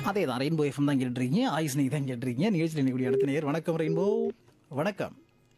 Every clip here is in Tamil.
அதே தான் ரெயின்போ எஃப்எம் தான் கேட்டுருக்கீங்க ஆயுஸ் நீ தான் கேட்டுருக்கீங்க நிகழ்ச்சியில் இன்னைக்கு அடுத்த நேர் வணக்கம் ரெயின்போ வணக்கம்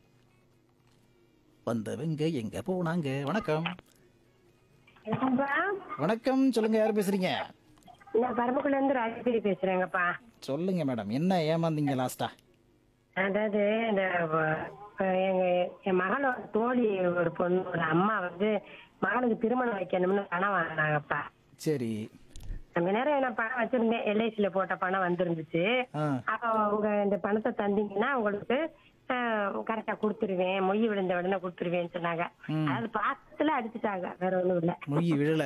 வந்தவங்க எங்க போனாங்க வணக்கம் வணக்கம்ப்பா வணக்கம் சொல்லுங்க யார் பேசுறீங்க நான் பரமக்குள்ள இருந்து ராஜேஸ்வரி பேசுறேங்கப்பா சொல்லுங்க மேடம் என்ன ஏமாந்தீங்க லாஸ்டா அதாவது இந்த வ- எங்க என் மகளோட தோழி ஒரு பொண்ணு ஒரு அம்மா வந்து மகனுக்கு திருமணம் வைக்கணும்னு பணம் வாங்கினாங்கப்பா சரி அந்த நேரம் நான் பணம் வச்சிருந்தேன் எல்ஐசில போட்ட பணம் வந்திருந்துச்சு ஆ அப்போ உங்க இந்த பணத்தை தந்தீங்கன்னா உங்களுக்கு கரெக்டா கொடுத்துருவேன் மொய் விழுந்த உடனே கொடுத்துருவேன்னு சொன்னாங்க அது பாசத்துல அடிச்சுட்டாங்க வேற ஒண்ணும் இல்ல மொழி விழல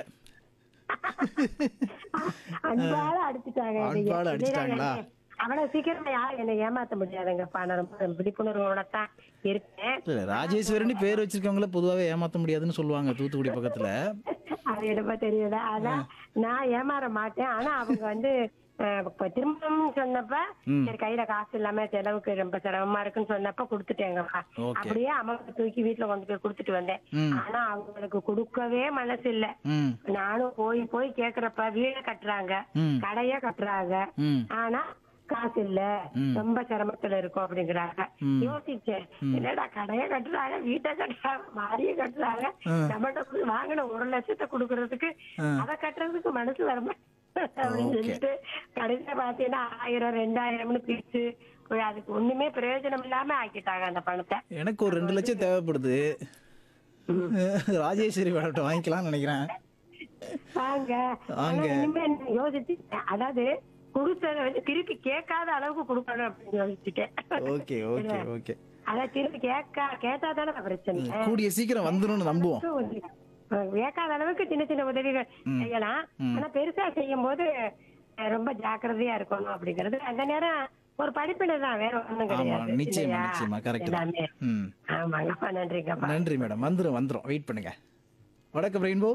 அன்பால அடிச்சுட்டாங்க என்னைய. அன்பால அடிச்சுட்டாங்களா? அவ்வளவு சீக்கிரமா யாரும் என்னை ஏமாத்த முடியாதுங்கப்பா நான் ரொம்ப விழிப்புணர்வோட தான் இருக்கேன் இல்ல ராஜேஸ்வரன் பேர் வச்சிருக்கவங்கள பொதுவாகவே ஏமாத்த முடியாதுன்னு சொல்லுவாங்க தூத்துக்குடி பக்கத்துல அது என்னப்பா தெரியல அதான் நான் ஏமாற மாட்டேன் ஆனா அவங்க வந்து அஹ், இப்ப திருமணம் சொன்னப்ப சரி கையில காசு இல்லாம செலவுக்கு ரொம்ப சிரமமா இருக்குன்னு சொன்னப்ப கொடுத்துட்டேங்கப்பா Okay. அப்படியே அம்மாவை தூக்கி வீட்டுல கொண்டு போய் கொடுத்துட்டு வந்தேன் ம். ஆனா அவங்களுக்கு கொடுக்கவே மனசு இல்ல ம் நானும் போய் போய் கேக்குறப்ப வீட கட்டுறாங்க ம். கடைய கட்டுறாங்க ம் ஆனா காசு இல்ல ரொம்ப சிரமத்துல இருக்கும் அப்படிங்கிறாங்க யோசிச்சேன் என்னடா கடைய கட்டுறாங்க வீட்டை கட்டுறாங்க மாறிய கட்டுறாங்க நம்மகிட்ட போய் வாங்கின ஒரு லட்சத்தை குடுக்கறதுக்கு அதை கட்டுறதுக்கு மனசு வரமா அப்படின்னு Okay. சொல்லிட்டு கடைசியில பாத்தீங்கன்னா ஆயிரம் ரெண்டாயிரம்னு பிரிச்சு போய் அதுக்கு ஒண்ணுமே பிரயோஜனம் இல்லாம ஆக்கிட்டாங்க அந்த பணத்தை எனக்கு ஒரு ரெண்டு லட்சம் தேவைப்படுது ராஜேஸ்வரி மேடம் வாங்கிக்கலாம்னு நினைக்கிறேன் வாங்க வாங்க. ஆனா இனிமே நான் யோசிச்சு அதாவது கொடுத்தத வந்து திருப்பி கேட்காத அளவுக்கு கொடுக்கணும் அப்படின்னு யோசிச்சுட்டேன் ஓகே ஓகே ஓகே அதான் திருப்பி கேட்க கேட்டா தானே பிரச்சனை கூடிய சீக்கிரம் வந்துரும்னு நம்புவோம் கேட்காத அளவுக்கு சின்ன சின்ன உதவிகள் செய்யலாம் ஆனா பெருசா செய்யும் போது அஹ், ரொம்ப ஜாக்கிரதையா இருக்கணும் அப்படிங்கிறது அந்த நேரம் ஒரு படிப்பினை தான் வேற ஒண்ணும் ஆமா கிடையாது நிச்சயமா இல்லையா? நிச்சயமா கரெக்ட் எல்லாமே ம் ஆமாங்கப்பா நன்றிங்கப்பா நன்றி மேடம் வந்துரும் வந்துரும் வெயிட் பண்ணுங்க வணக்கம் ரெயின்போ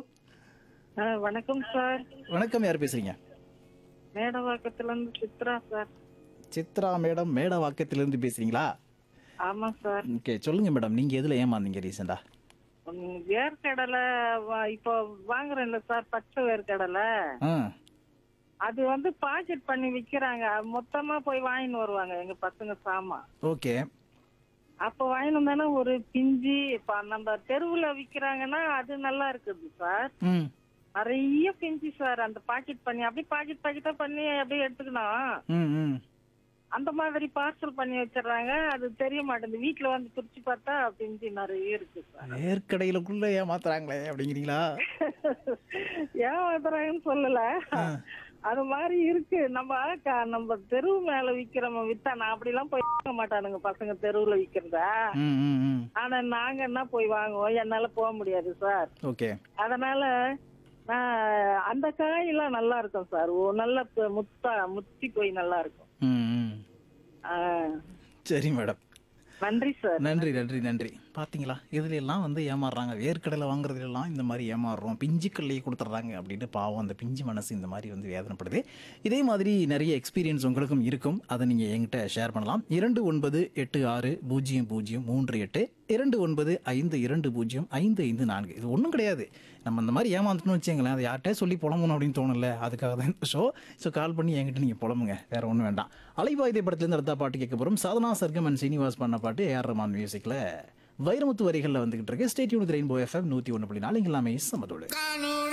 வணக்கம் சார் வணக்கம் யார் பேசுறீங்க மேடவாக்கத்துல இருந்து சித்ரா சார் சித்ரா மேடம் மேடவாக்கத்திலிருந்து பேசுறீங்களா ஆமா சார் ஓகே சொல்லுங்க மேடம் நீங்க எதுல ஏமாந்தீங்க ரீசெண்டா உம், வேர்க்கடலை வா- இப்போ வாங்குறேன்ல சார் பச்சை வேர்க்கடலை ஆ அது வந்து பாக்கெட் பண்ணி விக்கிறாங்க மொத்தமா போய் வாங்கின்னு வருவாங்க எங்க பசங்க சாமான் ஓகே அப்ப வாங்கிட்டு வந்தானே ஒரு பிஞ்சி இப்ப நம்ம தெருவுல விக்கிறாங்கன்னா அது நல்லா இருக்குது சார் ம் நிறைய பிஞ்சு சார் அந்த பாக்கெட் பண்ணி அப்படியே பாக்கெட் பாக்கெட்டா பண்ணி அப்படியே எடுத்துக்கணும் ம் ம் அந்த மாதிரி பார்சல் பண்ணி வச்சிடுறாங்க அது தெரிய மாட்டேங்குது வீட்டுல வந்து பிரிச்சு பார்த்தா பிஞ்சு நிறைய இருக்கு சார் வேர்க்கடையிலுக்குள்ள ஏமாத்துறாங்களே அப்படிங்கிறீங்களா ஏமாத்துறாங்கன்னு சொல்லல அது மாதிரி இருக்கு நம்ம க- நம்ம தெரு மேல விக்கிறவங்க வித்தா நான் அப்படி எல்லாம் போய் வாங்க மாட்டானுங்க பசங்க தெருவுல விக்கிறதா ம் ம் ம் ஆனா நாங்க என்ன போய் வாங்குவோம் என்னால போக முடியாது சார் ஓகே அதனால நான் அந்த காயெல்லாம் நல்லா இருக்கும் சார் ஓ நல்ல ப- முத்தா முத்தி போய் நல்லா இருக்கும் ம் ம் ஆ, சரி மேடம் நன்றி சார் நன்றி நன்றி நன்றி பாத்தீங்களா இதுல எல்லாம் வந்து ஏமாறுறாங்க வேர்க்கடலை வாங்குறதுல எல்லாம் இந்த மாதிரி ஏமாறுறோம் பிஞ்சு கல்லையை கொடுத்துட்றாங்க அப்படின்னு பாவம் அந்த பிஞ்சு மனசு இந்த மாதிரி வந்து வேதனைப்படுது இதே மாதிரி நிறைய எக்ஸ்பீரியன்ஸ் உங்களுக்கும் இருக்கும் அதை நீங்க என்கிட்ட ஷேர் பண்ணலாம் இரண்டு ஒன்பது எட்டு ஆறு பூஜ்ஜியம் பூஜ்ஜியம் மூன்று எட்டு இரண்டு ஒன்பது ஐந்து இரண்டு பூஜ்ஜியம் ஐந்து ஐந்து நான்கு இது ஒன்றும் கிடையாது நம்ம இந்த மாதிரி ஏமாந்துட்டோம்னு வச்சுங்களேன் அதை யார்கிட்டயே சொல்லி புலம்பணும் அப்படின்னு தோணல அதுக்காக தான் இந்த ஷோ ஸோ கால் பண்ணி என்கிட்ட நீங்கள் புலம்புங்க வேற ஒன்றும் வேண்டாம் அலைவாயுதை படத்துலேருந்து அடுத்த பாட்டு கேட்க போகிறோம் சாதனா சர்க்கம் அண்ட் சீனிவாஸ் பண்ண பாட்டு ஏஆர் ரமான் மியூசிக்கில் வைரமுத்து வரிகளில் வந்துகிட்டு இருக்கு ஸ்டேட்யூன் ரெயின்போ எஃப்எம் நூற்றி ஒன்று புள்ளி நாலு இங்கே எல்லாமே சமதோடு